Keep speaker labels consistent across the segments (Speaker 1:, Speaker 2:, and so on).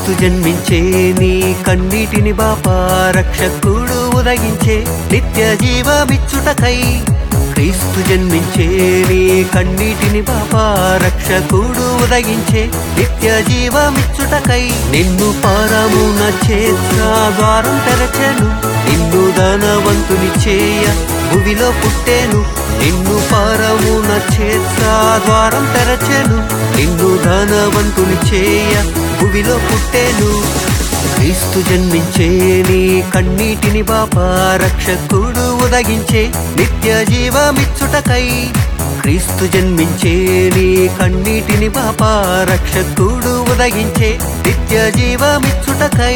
Speaker 1: క్రీస్తు జన్మించే నీ కన్నీటిని బాపా రక్షకుడు ఉదయించే నిత్య జీవమిచ్చుటకై క్రీస్తు జన్మించే నీ కన్నీటిని బాపా రక్షకుడు ఉదయించే నిత్య జీవమిచ్చుటకై నిన్ను పారమున చేత ద్వారం తెరచెను నిన్ను ధనవంతుని చేయ భువిలో పుట్టేను నిన్ను పారమున చేత ద్వారం తెరచెను నిన్ను ధనవంతుని చేయ భువిలో పుట్టేను క్రీస్తు జన్మించే నీ కన్నీటిని బాపా రక్షకుడు ఉదగించే నిత్య జీవమిచ్చుటకై క్రీస్తు జన్మించే నీ కన్నీటిని బాపా రక్షకుడు ఉదగించే నిత్య జీవమిచ్చుటకై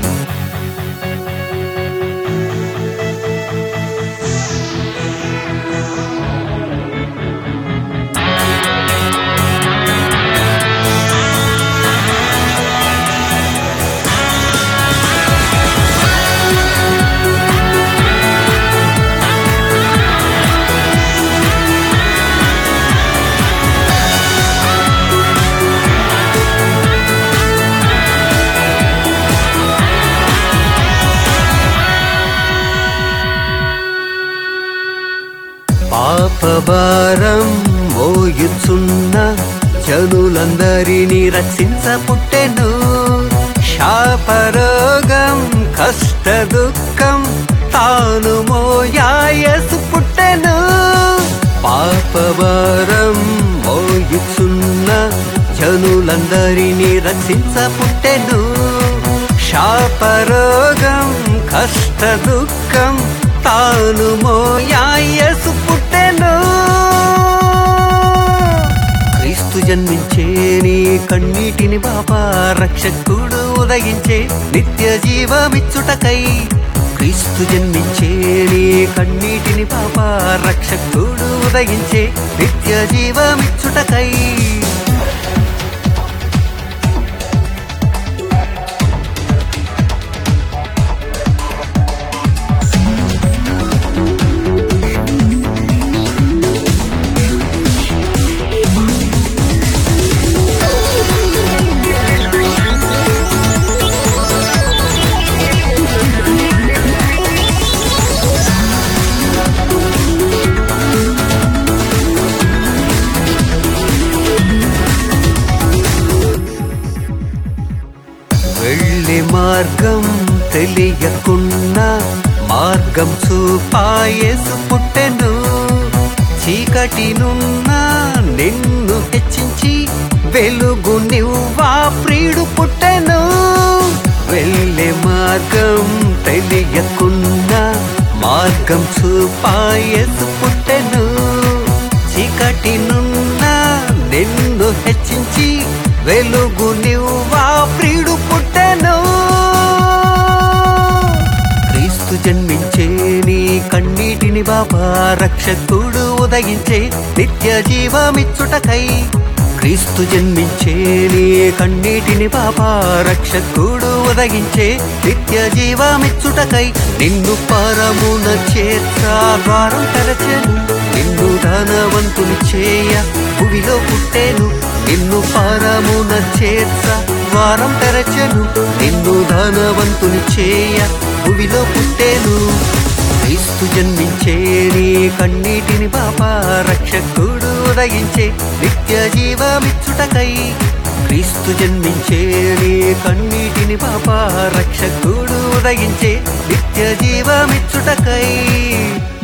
Speaker 1: పాపభారం మోయుచున్న జనులందరినీ రక్షించ పుట్టెను శాపరోగం కష్ట దుఃఖం తాను మోయాయసు పుట్టెను పాపభారం మోయుచున్న జనులందరినీ రక్షించ పుట్టెను శాపరోగం కష్ట దుఃఖం తాను మోయాయసు పుట్టెను క్రీస్తు జన్మించే నీ కన్నీటిని బాబా రక్షకుడు ఉదయించే నిత్య జీవమిచ్చుటకై క్రీస్తు జన్మించే నీ కన్నీటిని బాబా రక్షకుడు ఉదయించే నిత్య జీవమిచ్చుటకై వెళ్ళే మార్గం తెలియకున్నా మార్గం చూపాయేసు పుట్టెను చీకటినున్న నిన్ను హెచ్చించి వెలుగు నివ్వా ప్రియుడు పుట్టెను వెళ్ళే మార్గం తెలియకున్నా మార్గం చూపాయేసు పుట్టెను చీకటినున్న నిన్ను హెచ్చించి వెలుగు నివ్వా ప్రియుడు పుట్టెను క్రీస్తు జన్మించే నీ కన్నీటిని బాబా రక్షకుడు ఉదయించే నిత్య జీవమిచ్చుటకై క్రీస్తు జన్మించే నీ కన్నీటిని బాబా రక్షకుడు ఉదగించే నిత్య జీవమిచ్చుటకై నిన్ను పరమున చేత ద్వారం తెరచెను నిన్ను ధనవంతుని చేయ భువిలో పుట్టేను నిన్ను పరమున చేత ద్వారం తెరచెను నిన్ను ధనవంతుని చేయ భువిలో పుట్టేను క్రీస్తు జన్మించే నీ కన్నీటిని బాపా రక్షకుడు ఉదయించే నిత్య జీవమిచ్చుటకై క్రీస్తు జన్మించే నీ కన్నీటిని బాపా రక్షకుడు ఉదయించే నిత్య జీవమిచ్చుటకై